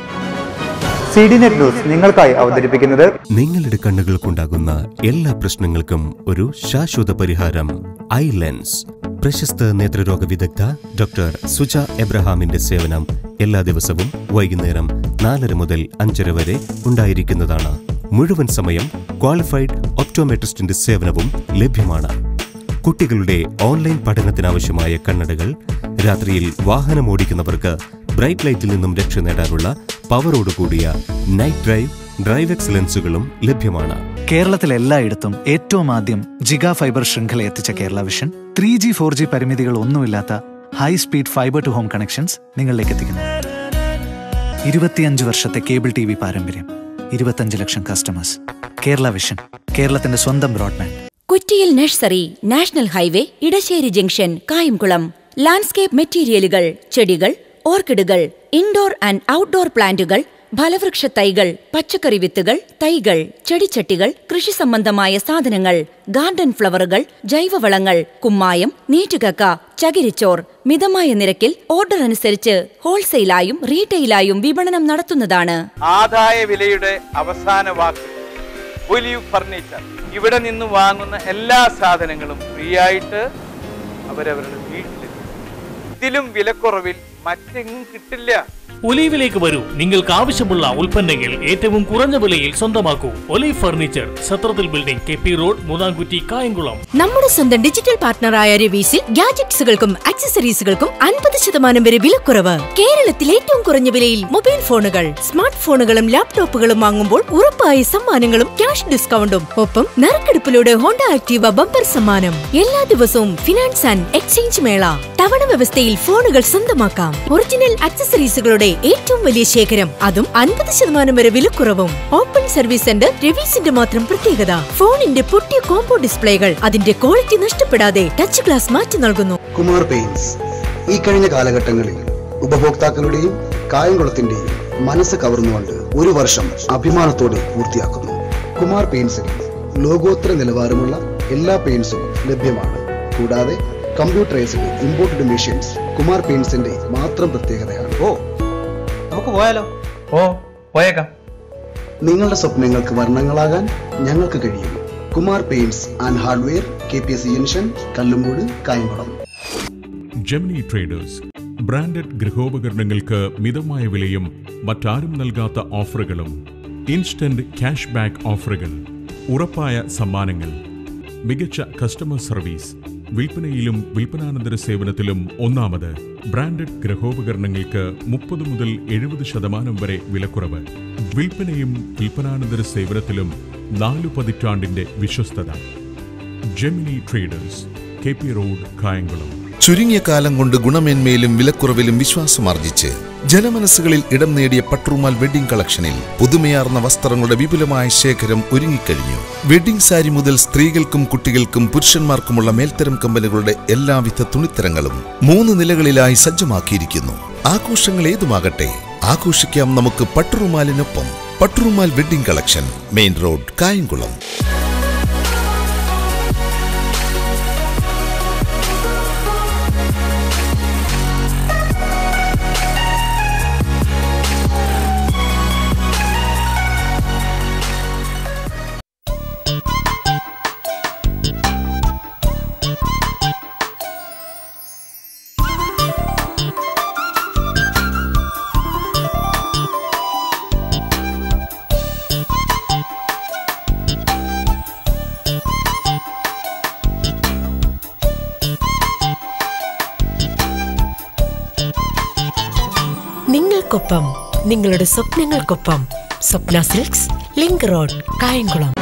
സി ഡി നെറ്റ് ന്യൂസ് നിങ്ങൾക്കായി അവതരിപ്പിക്കുന്നത് നിങ്ങളുടെ കണ്ണുകൾക്കുണ്ടാകുന്ന എല്ലാ പ്രശ്നങ്ങൾക്കും ഒരു ശാശ്വത പരിഹാരം ഐ ലെൻസ് പ്രശസ്ത നേത്രരോഗ വിദഗ്ധ ഡോക്ടർ സുജ എബ്രഹാമിന്റെ സേവനം എല്ലാ ദിവസവും വൈകുന്നേരം നാലര മുതൽ അഞ്ചര വരെ ഉണ്ടായിരിക്കുന്നതാണ് മുഴുവൻ സമയം ക്വാളിഫൈഡ് ഒപ്റ്റോമെട്രിസ്റ്റിന്റെ സേവനവും ലഭ്യമാണ് കുട്ടികളുടെ ഓൺലൈൻ പഠനത്തിനാവശ്യമായ കണ്ണടകൾ രാത്രിയിൽ വാഹനം ഓടിക്കുന്നവർക്ക് ബ്രൈറ്റ് ലൈറ്റിൽ നിന്നും രക്ഷ നേടാനുള്ള പവറോട് കൂടിയ നൈറ്റ് ഡ്രൈവ് ഡ്രൈവ് എക്സലൻസുകളും ലഭ്യമാണ് കേരളത്തിൽ എല്ലായിടത്തും ഏറ്റവും ആദ്യം ജിഗ ഫൈബർ ശൃംഖല എത്തിച്ച Kerala vision three G four G പരിമിതികൾ ഒന്നുമില്ലാത്ത high speed fibre to home connections നിങ്ങളിലേക്ക് എത്തിക്കുന്നു ഇരുപത്തിയഞ്ച് വർഷത്തെ കേബിൾ ടി വി പാരമ്പര്യം ഇരുപത്തഞ്ച് ലക്ഷം കസ്റ്റമേഴ്സ് കേരള വിഷൻ കേരളത്തിന്റെ സ്വന്തം ബ്രോഡ്ബാൻഡ് കുറ്റിയിൽ nursery national highway Edasseri junction Kayamkulam landscape മെറ്റീരിയലുകൾ ചെടികൾ ഓർക്കിഡുകൾ ഇൻഡോർ ആൻഡ് ഔട്ട്ഡോർ പ്ലാന്റുകൾ ഫലവൃക്ഷ തൈകൾ പച്ചക്കറി വിത്തുകൾ തൈകൾ ചെടിച്ചട്ടികൾ കൃഷി സംബന്ധമായ സാധനങ്ങൾ ഗാർഡൻ ഫ്ലവറുകൾ ജൈവവളങ്ങൾ കുമ്മായം നീറ്റുകക്ക ചകിരിച്ചോർ മിതമായ നിരക്കിൽ ഓർഡർ അനുസരിച്ച് ഹോൾസെയിലായും റീറ്റെയിലായും വിപണനം നടത്തുന്നതാണ് ആദായ വിലയുടെ അവസാന വാക്ക് ഒലിവ് ഫർണിച്ചർ ഇവിടെ നിന്ന് വാങ്ങുന്ന എല്ലാ സാധനങ്ങളും ഫ്രീ ആയിട്ട് അവരവരുടെ വീട്ടിലെത്തി ഇതിലും വിലക്കുറവിൽ മറ്റെങ്ങും കിട്ടില്ല ഒലീവിലേക്ക് വരൂ നിങ്ങൾക്ക് ആവശ്യമുള്ള ഉൽപ്പന്നങ്ങൾ ഏറ്റവും കുറഞ്ഞ വിലയിൽ സ്വന്തമാക്കൂ ഒലീവ് ഫർണിച്ചർ സത്രത്തിൽ building K P road Moonnamkutti Kayamkulam നമ്മുടെ സ്വന്തം ഡിജിറ്റൽ പാർട്ട്ണറായ രവീസിൽ ഗാഡ്ജറ്റ്സുകൾക്കും ആക്സസറീസുകൾക്കും അൻപത് ശതമാനം വരെ വിലക്കുറവ് കേരളത്തിൽ ഏറ്റവും കുറഞ്ഞ വിലയിൽ മൊബൈൽ ഫോണുകൾ സ്മാർട്ട് ഫോണുകളും ലാപ്ടോപ്പുകളും വാങ്ങുമ്പോൾ ഉറപ്പായ സമ്മാനങ്ങളും ക്യാഷ് ഡിസ്കൗണ്ടും ഒപ്പം നറുക്കെടുപ്പിലൂടെ ഹോണ്ട ആക്ടീവ ബമ്പർ സമ്മാനം എല്ലാ ദിവസവും ഫിനാൻസ് ആൻഡ് എക്സ്ചേഞ്ച് മേള തവണ വ്യവസ്ഥയിൽ ഫോണുകൾ സ്വന്തമാക്കാം ഒറിജിനൽ ആക്സസറീസുകളുടെ ഏറ്റവും വലിയ ശേഖരം അതും അൻപത് ശതമാനം വരെ വിലക്കുറവും ഓപ്പൺ സർവീസ് സെന്റർ രവീസിന്റെ മാത്രം പ്രത്യേകത ഫോണിന്റെ പൊട്ടിയ കോംബോ ഡിസ്പ്ലേകൾ അതിന്റെ ക്വാളിറ്റി നഷ്ടപ്പെടാതെ ടച്ച് ഗ്ലാസ് മാറ്റി നൽകുന്നു കുമാർ പെയിൻസ് ഈ കഴിഞ്ഞ കാലഘട്ടങ്ങളിൽ ഉപഭോക്താക്കളുടെയും കായംകുളത്തിന്റെയും മനസ്സ് കവർന്നുകൊണ്ട് ഒരു വർഷം അഭിമാനത്തോടെ പൂർത്തിയാക്കുന്നു കുമാർ പെയിൻസിൽ ലോകോത്തര നിലവാരമുള്ള എല്ലാ പെയിന്റ്സും ലഭ്യമാണ് കൂടാതെ കമ്പ്യൂട്ടറൈസ്ഡ് ഇമ്പോർട്ടഡ് മെഷീൻസ് കുമാർ പെയിന്റ്സിന്റെ മാത്രം പ്രത്യേകതയാണ് ഓ നമുക്ക് പോയാലോ ഓ പോയേക്കാം നിങ്ങളുടെ സ്വപ്നങ്ങൾക്ക് വർണ്ണങ്ങളാകാൻ ഞങ്ങൾക്ക് കഴിയും Kumar paints and hardware K P S junction Kallumoodu Kayamkulam Gemini traders branded ഗൃഹോപകരണങ്ങൾക്ക് മിതമായ വിലയും മറ്റാരും നൽകാത്ത ഓഫറുകളും ഇൻസ്റ്റന്റ് ക്യാഷ് ബാക്ക് ഓഫറുകൾ ഉറപ്പായ സമ്മാനങ്ങൾ മികച്ച കസ്റ്റമർ സർവീസ് വിൽപ്പനയിലും വിൽപ്പനാനന്തര സേവനത്തിലും ഒന്നാമത് ബ്രാൻഡഡ് ഗൃഹോപകരണങ്ങൾക്ക് മുപ്പത് മുതൽ എഴുപത് ശതമാനം വരെ വിലക്കുറവ് വിൽപ്പനയും വിൽപ്പനാനന്തര സേവനത്തിലും നാലു പതിറ്റാണ്ടിന്റെ വിശ്വസ്തത Gemini traders K P road Kayamkulam ചുരുങ്ങിയ കാലം കൊണ്ട് ഗുണമേന്മയിലും വിലക്കുറവിലും വിശ്വാസമാർജിച്ച് ജനമനസ്സുകളിൽ ഇടം നേടിയ പട്രുമാൽ വെഡിംഗ് കളക്ഷനിൽ പുതുമയാർന്ന വസ്ത്രങ്ങളുടെ വിപുലമായ ശേഖരം ഒരുങ്ങിക്കഴിഞ്ഞു വെഡിംഗ് സാരി മുതൽ സ്ത്രീകൾക്കും കുട്ടികൾക്കും പുരുഷന്മാർക്കുമുള്ള മേൽത്തരം കമ്പനികളുടെ എല്ലാവിധ തുണിത്തരങ്ങളും മൂന്ന് നിലകളിലായി സജ്ജമാക്കിയിരിക്കുന്നു ആഘോഷങ്ങൾ ഏതുമാകട്ടെ ആഘോഷിക്കാം നമുക്ക് പട്ടുറുമാലിനൊപ്പം Patturumal wedding collection main road Kayamkulam നിങ്ങൾക്കൊപ്പം നിങ്ങളുടെ സ്വപ്നങ്ങൾക്കൊപ്പം Swapna silks link road Kayamkulam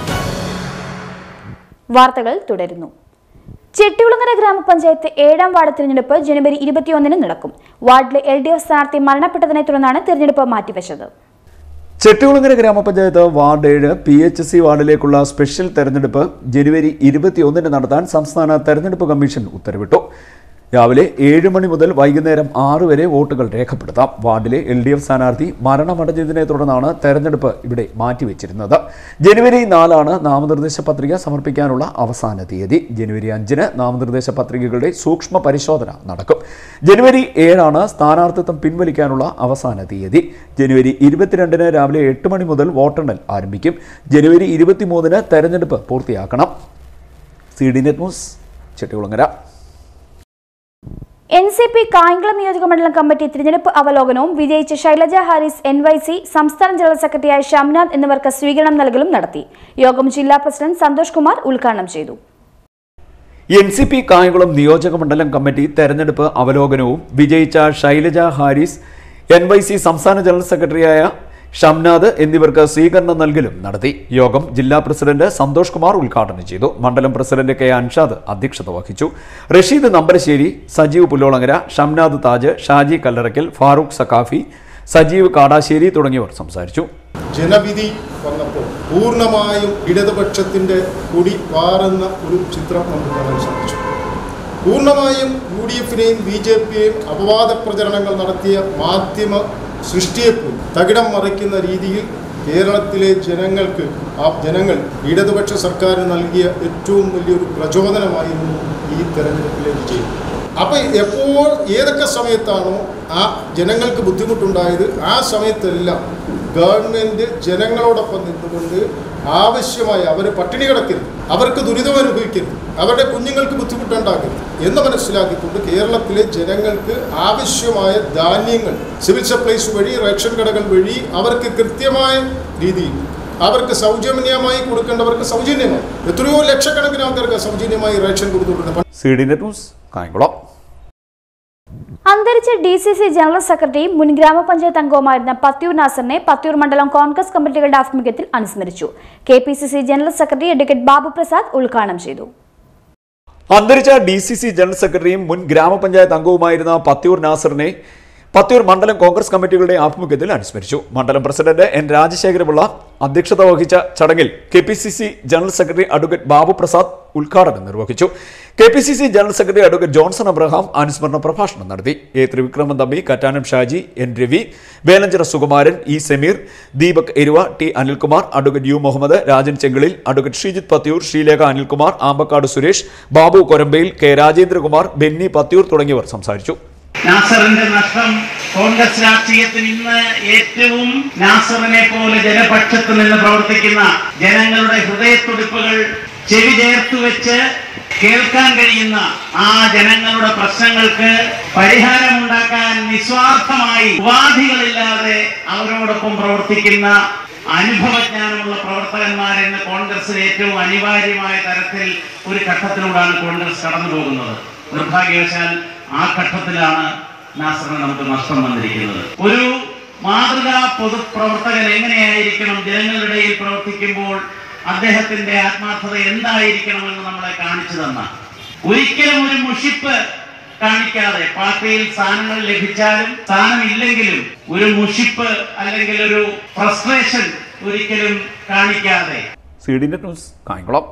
വാർത്തകൾ തുടരുന്നു ചെട്ടികുളങ്ങര ഗ്രാമപഞ്ചായത്ത് ഏഴാം വാർഡ് തിരഞ്ഞെടുപ്പ് ജനുവരി ഇരുപത്തിയൊന്നിന് നടക്കും വാർഡിലെ എൽ ഡി എഫ് സ്ഥാനാർത്ഥി മരണപ്പെട്ടതിനെ തുടർന്നാണ് തിരഞ്ഞെടുപ്പ് മാറ്റിവെച്ചത് ചെട്ടികുളങ്ങര ഗ്രാമപഞ്ചായത്ത് വാർഡ് ഏഴ് പി എച്ച് സി വാർഡിലേക്കുള്ള സ്പെഷ്യൽ തെരഞ്ഞെടുപ്പ് ജനുവരി ഇരുപത്തിയൊന്നിന് നടത്താൻ സംസ്ഥാന തെരഞ്ഞെടുപ്പ് കമ്മീഷൻ ഉത്തരവിട്ടു രാവിലെ ഏഴ് മണി മുതൽ വൈകുന്നേരം ആറ് വരെ വോട്ടുകൾ രേഖപ്പെടുത്താം വാർഡിലെ എൽ ഡി എഫ് സ്ഥാനാർത്ഥി മരണമടഞ്ഞതിനെ തുടർന്നാണ് തെരഞ്ഞെടുപ്പ് ഇവിടെ മാറ്റിവെച്ചിരുന്നത് ജനുവരി നാലാണ് നാമനിർദ്ദേശ പത്രിക സമർപ്പിക്കാനുള്ള അവസാന തീയതി ജനുവരി അഞ്ചിന് നാമനിർദ്ദേശ പത്രികകളുടെ സൂക്ഷ്മ പരിശോധന നടക്കും ജനുവരി ഏഴാണ് സ്ഥാനാർത്ഥിത്വം പിൻവലിക്കാനുള്ള അവസാന തീയതി ജനുവരി ഇരുപത്തിരണ്ടിന് രാവിലെ എട്ട് മണി മുതൽ വോട്ടെണ്ണൽ ആരംഭിക്കും ജനുവരി ഇരുപത്തിമൂന്നിന് തെരഞ്ഞെടുപ്പ് പൂർത്തിയാക്കണം C D net news Chettikulangara N C P Kayamkulam നിയോജക മണ്ഡലം കമ്മിറ്റി തിരഞ്ഞെടുപ്പ് അവലോകനവും വിജയിച്ച Shailaja Haris N Y C സംസ്ഥാന ജനറൽ സെക്രട്ടറിയായ ഷംനാഥ് എന്നിവർക്ക് സ്വീകരണം നൽകലും നടത്തി യോഗം ജില്ലാ പ്രസിഡന്റ് സന്തോഷ് കുമാർ ഉദ്ഘാടനം ചെയ്തു എൻ സി പി കായംകുളം നിയോജക മണ്ഡലം കമ്മിറ്റി തെരഞ്ഞെടുപ്പ് അവലോകനവും വിജയിച്ച Shailaja Haris N Y C സംസ്ഥാന ജനറൽ സെക്രട്ടറിയായ ഷംനാഥ് എന്നിവർക്ക് സ്വീകരണം നൽകലും നടത്തി യോഗം ജില്ലാ പ്രസിഡന്റ് സന്തോഷ് കുമാർ ഉദ്ഘാടനം ചെയ്തു മണ്ഡലം പ്രസിഡന്റ് കെ അൻഷാദ് അധ്യക്ഷത വഹിച്ചു റഷീദ് നമ്പരശ്ശേരി സജീവ് പുല്ലോളങ്ങര ഷംനാഥ് താജ് ഷാജി കല്ലറയ്ക്കൽ ഫാറൂഖ് സക്കാഫി സജീവ് കാടാശ്ശേരി തുടങ്ങിയവർ സംസാരിച്ചു ജനവിധി വന്നപ്പോൾ പൂർണ്ണമായും ഇടതുപക്ഷത്തിന്റെ കൊടി പാറുന്ന ഒരു ചിത്രം നമുക്ക് കാണാൻ സാധിച്ചു പൂർണ്ണമായും യു ഡി എഫിനെയും ബി ജെ പിയെയും അപവാദ പ്രചരണങ്ങൾ നടത്തിയ മാധ്യമ സൃഷ്ടിയെപ്പോലും തകിടം മറിക്കുന്ന രീതിയിൽ കേരളത്തിലെ ജനങ്ങൾക്ക് ആ ജനങ്ങൾ ഇടതുപക്ഷ സർക്കാരിന് നൽകിയ ഏറ്റവും വലിയൊരു പ്രചോദനമായിരുന്നു ഈ തെരഞ്ഞെടുപ്പിലെ വിജയം അപ്പൊ എപ്പോൾ ഏതൊക്കെ സമയത്താണോ ആ ജനങ്ങൾക്ക് ബുദ്ധിമുട്ടുണ്ടായത് ആ സമയത്തെല്ലാം ഗവൺമെന്റ് ജനങ്ങളോടൊപ്പം നിന്നുകൊണ്ട് ആവശ്യമായ അവർ പട്ടിണി കിടക്കരുത് അവർക്ക് ദുരിതം അനുഭവിക്കരുത് അവരുടെ കുഞ്ഞുങ്ങൾക്ക് ബുദ്ധിമുട്ടുണ്ടാക്കരുത് എന്ന് മനസ്സിലാക്കിക്കൊണ്ട് കേരളത്തിലെ ജനങ്ങൾക്ക് ആവശ്യമായ ധാന്യങ്ങൾ സിവിൽ സപ്ലൈസ് വഴി റേഷൻ കടകൾ വഴി അവർക്ക് കൃത്യമായ രീതിയിൽ അവർക്ക് സൗജന്യമായി കൊടുക്കേണ്ടവർക്ക് സൗജന്യമായി എത്രയോ ലക്ഷക്കണക്കിന് ആൾക്കാർക്ക് സൗജന്യമായി റേഷൻ കൊടുത്തിട്ടുണ്ട് C D net news Kayamkulam അന്തരിച്ച ഡി സി സി ജനറൽ സെക്രട്ടറിയും മുൻ ഗ്രാമപഞ്ചായത്ത് അംഗവുമായിരുന്ന പത്തിയൂർ നാസറിനെ പത്തിയൂർ മണ്ഡലം കോൺഗ്രസ് കമ്മിറ്റികളുടെ ആഭിമുഖ്യത്തിൽ അനുസ്മരിച്ചു K P C C general secretary advocate Babu Prasad ഉദ്ഘാടനം ചെയ്തു അന്തരിച്ച ഡി സി സി ജനറൽ സെക്രട്ടറിയും മുൻ ഗ്രാമപഞ്ചായത്ത് അംഗവുമായിരുന്ന പത്തിയൂർ നാസറിനെ പത്തിയൂർ മണ്ഡലം കോൺഗ്രസ് കമ്മിറ്റികളുടെ ആഭിമുഖ്യത്തിൽ അനുസ്മരിച്ചു മണ്ഡലം പ്രസിഡന്റ് എൻ രാജശേഖരപിള്ള അധ്യക്ഷത വഹിച്ച ചടങ്ങിൽ K P C C general secretary advocate Babu Prasad ഉദ്ഘാടനം നിർവഹിച്ചു K P C C general secretary advocate Johnson Abraham അനുസ്മരണ പ്രഭാഷണം നടത്തി A Thrivikraman Thampi Kattanam Shaji N Ravi Velanchira Sukumaran E Sameer Deepak Eruva T Anilkumar advocate U Muhammad Rajan Chenkalil advocate Sreejith Pathiyoor Sreelekha Anilkumar Ambakkad Suresh Babu Korambayil K Rajendrakumar Benny Pathiyoor തുടങ്ങിയവർ സംസാരിച്ചു നാസറിന്റെ നഷ്ടം കോൺഗ്രസ് രാഷ്ട്രീയത്തിൽ ഇന്ന് ഏറ്റവും നാസറിനെ പോലെ ജനപക്ഷത്ത് നിന്ന് പ്രവർത്തിക്കുന്ന ജനങ്ങളുടെ ഹൃദയത്തുടിപ്പുകൾ ചെവി ചേർത്ത് വെച്ച് കേൾക്കാൻ കഴിയുന്ന ആ ജനങ്ങളുടെ പ്രശ്നങ്ങൾക്ക് പരിഹാരമുണ്ടാക്കാൻ നിസ്വാർത്ഥമായി ഉപാധികളില്ലാതെ അവരോടൊപ്പം പ്രവർത്തിക്കുന്ന അനുഭവജ്ഞാനമുള്ള പ്രവർത്തകന്മാരെന്ന് കോൺഗ്രസിന് ഏറ്റവും അനിവാര്യമായ തരത്തിൽ ഒരു ഘട്ടത്തിലൂടെയാണ് കോൺഗ്രസ് കടന്നു പോകുന്നത് നിർഭാഗ്യവശാൽ ആ ഘട്ടത്തിലാണ് നാസറിന് നമുക്ക് നഷ്ടം വന്നിരിക്കുന്നത് ഒരു മാതൃകാ പൊതുപ്രവർത്തകൻ എങ്ങനെയായിരിക്കണം ജനങ്ങളുടെ ഇടയിൽ പ്രവർത്തിക്കുമ്പോൾ അദ്ദേഹത്തിന്റെ ആത്മാർത്ഥത എന്തായിരിക്കണമെന്ന് നമ്മളെ കാണിച്ചു തന്ന ഒരിക്കലും ഒരു മുഷിപ്പ് കാണിക്കാതെ പാർട്ടിയിൽ സ്ഥാനങ്ങൾ ലഭിച്ചാലും സ്ഥാനമില്ലെങ്കിലും ഒരു മുഷിപ്പ് അല്ലെങ്കിൽ ഒരു ഫ്രസ്ട്രേഷൻ ഒരിക്കലും കാണിക്കാതെ C D net news Kayamkulam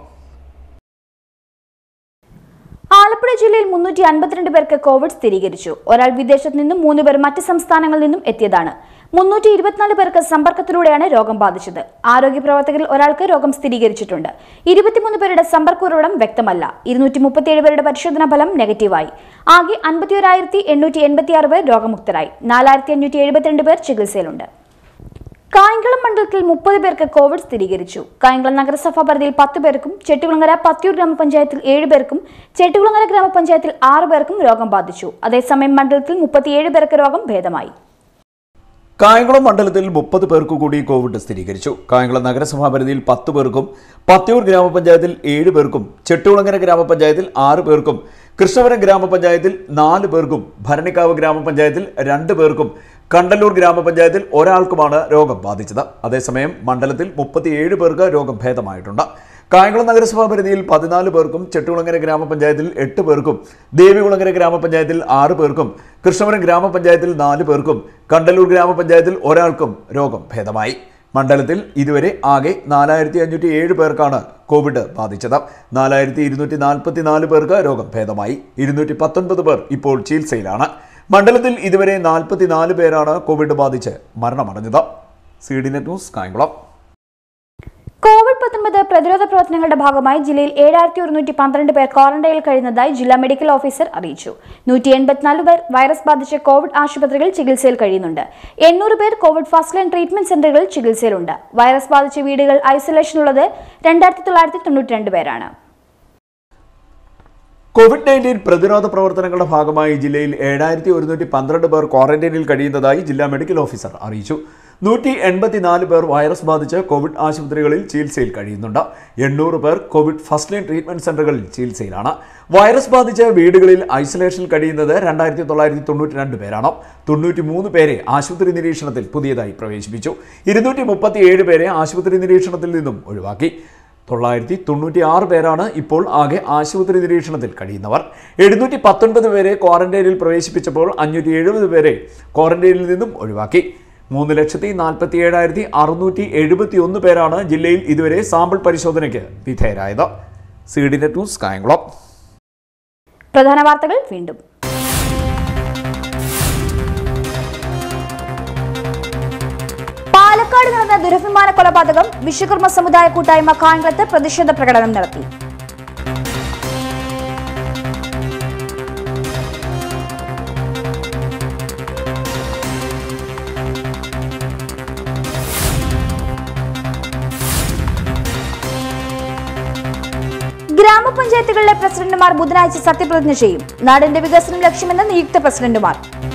Alappuzha ജില്ലയിൽ മുന്നൂറ്റി അൻപത്തിരണ്ട് പേർക്ക് കോവിഡ് സ്ഥിരീകരിച്ചു ഒരാൾ വിദേശത്ത് നിന്നും മൂന്ന് പേർ മറ്റ് സംസ്ഥാനങ്ങളിൽ നിന്നും എത്തിയതാണ് മുന്നൂറ്റി ഇരുപത്തിനാല് പേർക്ക് സമ്പർക്കത്തിലൂടെയാണ് രോഗം ബാധിച്ചത് ആരോഗ്യ പ്രവർത്തകരിൽ ഒരാൾക്ക് രോഗം സ്ഥിരീകരിച്ചിട്ടുണ്ട് ഇരുപത്തിമൂന്ന് പേരുടെ സമ്പർക്ക ഉറവിടം വ്യക്തമല്ല ഇരുന്നൂറ്റി മുപ്പത്തിയേഴ് പേരുടെ പരിശോധനാ ഫലം നെഗറ്റീവായി ആകെ അൻപത്തിയൊരായിരത്തി എണ്ണൂറ്റി എൺപത്തിയാറ് പേർ രോഗമുക്തരായി നാലായിരത്തി അഞ്ഞൂറ്റി എഴുപത്തിരണ്ട് പേർ ചികിത്സയിലുണ്ട് കായംകുളം മണ്ഡലത്തിൽ മുപ്പത് പേർക്ക് കോവിഡ് സ്ഥിരീകരിച്ചു കായംകുളം നഗരസഭാ പരിധിയിൽ പത്ത് പേർക്കും ചെട്ടികുളങ്ങര പത്തിയൂർ ഗ്രാമപഞ്ചായത്തിൽ ഏഴ് പേർക്കും ചെട്ടികുളങ്ങര ഗ്രാമപഞ്ചായത്തിൽ ആറ് പേർക്കും രോഗം ബാധിച്ചു അതേസമയം മണ്ഡലത്തിൽ മുപ്പത്തിയേഴ് പേർക്ക് രോഗം ഭേദമായി കായംകുളം മണ്ഡലത്തിൽ മുപ്പത് പേർക്ക് കൂടി കോവിഡ് സ്ഥിരീകരിച്ചു കായംകുളം നഗരസഭാ പരിധിയിൽ പത്ത് പേർക്കും പത്തിയൂർ ഗ്രാമപഞ്ചായത്തിൽ ഏഴ് പേർക്കും ചെട്ടുകുളങ്ങര ഗ്രാമപഞ്ചായത്തിൽ ആറ് പേർക്കും കൃഷ്ണപുരം ഗ്രാമപഞ്ചായത്തിൽ നാല് പേർക്കും ഭരണിക്കാവ് ഗ്രാമപഞ്ചായത്തിൽ രണ്ട് പേർക്കും കണ്ടല്ലൂർ ഗ്രാമപഞ്ചായത്തിൽ ഒരാൾക്കുമാണ് രോഗം ബാധിച്ചത് അതേസമയം മണ്ഡലത്തിൽ മുപ്പത്തിയേഴ് പേർക്ക് രോഗം ഭേദമായിട്ടുണ്ട് കായംകുളം നഗരസഭാ പരിധിയിൽ പതിനാല് പേർക്കും ചെട്ടുകുളങ്ങര ഗ്രാമപഞ്ചായത്തിൽ എട്ട് പേർക്കും ദേവികുളങ്ങര ഗ്രാമപഞ്ചായത്തിൽ ആറ് പേർക്കും കൃഷ്ണപുരം ഗ്രാമപഞ്ചായത്തിൽ നാല് പേർക്കും കണ്ടല്ലൂർ ഗ്രാമപഞ്ചായത്തിൽ ഒരാൾക്കും രോഗം ഭേദമായി മണ്ഡലത്തിൽ ഇതുവരെ ആകെ നാലായിരത്തി അഞ്ഞൂറ്റി ഏഴ് പേർക്കാണ് കോവിഡ് ബാധിച്ചത് നാലായിരത്തി ഇരുന്നൂറ്റി നാൽപ്പത്തി നാല് പേർക്ക് രോഗം ഭേദമായി ഇരുന്നൂറ്റി പത്തൊൻപത് പേർ ഇപ്പോൾ ചികിത്സയിലാണ് മണ്ഡലത്തിൽ ഇതുവരെ നാൽപ്പത്തിനാല് പേരാണ് കോവിഡ് ബാധിച്ച് മരണമടഞ്ഞത് C D net news Kayamkulam Covid പത്തൊൻപത് പ്രതിരോധ പ്രവർത്തനങ്ങളുടെ ഭാഗമായി ജില്ലയിൽ ഏഴായിരത്തി ഒരുന്നൂറ്റി പന്ത്രണ്ട് പേർ ക്വാറന്റൈനിൽ കഴിയുന്നതായി ജില്ലാ മെഡിക്കൽ ഓഫീസർ അറിയിച്ചു നൂറ്റി എൺപത്തിനാല് പേർ വൈറസ് ബാധിച്ച് കോവിഡ് ആശുപത്രികളിൽ ചികിത്സയിൽ കഴിയുന്നുണ്ട് എണ്ണൂറ് പേർ കോവിഡ് ഫസ്റ്റ് ലൈൻ ട്രീറ്റ്മെന്റ് സെന്ററുകളിൽ ചികിത്സയിലുണ്ട് വൈറസ് ബാധിച്ച വീടുകൾ ഐസൊലേഷനുള്ളത് രണ്ടായിരത്തി തൊള്ളായിരത്തി തൊണ്ണൂറ്റി രണ്ട് പേരാണ് കോവിഡ് നയൻറ്റീൻ പ്രതിരോധ പ്രവർത്തനങ്ങളുടെ ഭാഗമായി ജില്ലയിൽ ഏഴായിരത്തി ഒരുന്നൂറ്റി പന്ത്രണ്ട് പേർ ക്വാറന്റൈനിൽ കഴിയുന്നതായി ജില്ലാ മെഡിക്കൽ ഓഫീസർ അറിയിച്ചു നൂറ്റി എൺപത്തിനാല് പേർ വൈറസ് ബാധിച്ച് കോവിഡ് ആശുപത്രികളിൽ ചികിത്സയിൽ കഴിയുന്നുണ്ട് എണ്ണൂറ് പേർ കോവിഡ് ഫസ്റ്റ് ലൈൻ ട്രീറ്റ്മെന്റ് സെന്ററുകളിൽ ചികിത്സയിലാണ് വൈറസ് ബാധിച്ച് വീടുകളിൽ ഐസൊലേഷനിൽ കഴിയുന്നത് രണ്ടായിരത്തി തൊള്ളായിരത്തി തൊണ്ണൂറ്റി രണ്ട് പേരാണ് തൊണ്ണൂറ്റി മൂന്ന് പേരെ ആശുപത്രി നിരീക്ഷണത്തിൽ പുതിയതായി പ്രവേശിപ്പിച്ചു ഇരുന്നൂറ്റി മുപ്പത്തിയേഴ് പേരെ ആശുപത്രി നിരീക്ഷണത്തിൽ നിന്നും ഒഴിവാക്കി തൊള്ളായിരത്തി തൊണ്ണൂറ്റി ആറ് പേരാണ് ഇപ്പോൾ ആകെ ആശുപത്രി നിരീക്ഷണത്തിൽ കഴിയുന്നവർ എഴുന്നൂറ്റി പത്തൊൻപത് പേരെ ക്വാറന്റൈനിൽ പ്രവേശിപ്പിച്ചപ്പോൾ അഞ്ഞൂറ്റി എഴുപത് പേരെ ക്വാറന്റൈനിൽ നിന്നും ഒഴിവാക്കി മൂന്ന് ലക്ഷത്തി നാൽപ്പത്തി ഏഴായിരത്തി അറുന്നൂറ്റി എഴുപത്തി ഒന്ന് പേരാണ് ജില്ലയിൽ ഇതുവരെ സാമ്പിൾ പരിശോധനയ്ക്ക് വിധേയരായത് C D net news Kayamkulam പ്രധാന വാർത്തകൾ വീണ്ടും പാലക്കാട് നടന്ന ദുരഭിമാന കൊലപാതകം വിശ്വകർമ്മ സമുദായ കൂട്ടായ്മ കായംകുളത്ത് പ്രതിഷേധ പ്രകടനം നടത്തി ഗ്രാമപഞ്ചായത്തുകളിലെ പ്രസിഡന്റുമാർ ബുധനാഴ്ച സത്യപ്രതിജ്ഞ ചെയ്യും നാടിന്റെ വികസനം ലക്ഷ്യമെന്ന് നിയുക്ത പ്രസിഡന്റുമാർ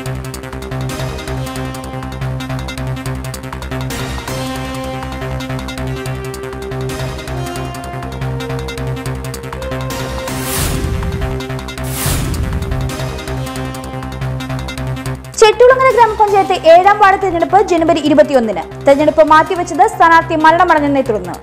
ചെട്ടുളങ്ങര ഗ്രാമപഞ്ചായത്ത് ഏഴാം വാർഡ് തെരഞ്ഞെടുപ്പ് ജനുവരി ഇരുപത്തിയൊന്നിന് തെരഞ്ഞെടുപ്പ് മാറ്റിവെച്ചത് സ്ഥാനാർത്ഥി മരണമടഞ്ഞതിനെ തുടർന്ന്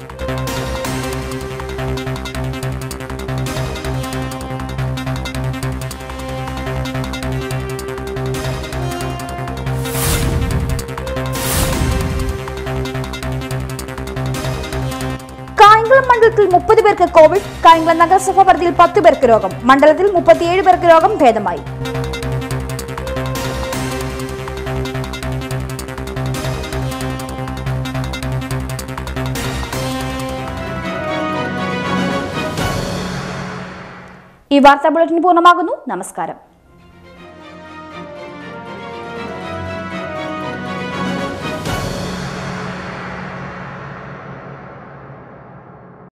കായംകുളം മണ്ഡലത്തിൽ മുപ്പത് പേർക്ക് കോവിഡ് കായംകുളം നഗരസഭാ പരിധിയിൽ പത്ത് പേർക്ക് രോഗം മണ്ഡലത്തിൽ മുപ്പത്തിയേഴ് പേർക്ക് രോഗം ഭേദമായി ഈ വാർത്താ ബുള്ളറ്റിൻ പൂർണ്ണമാകുന്നു നമസ്കാരം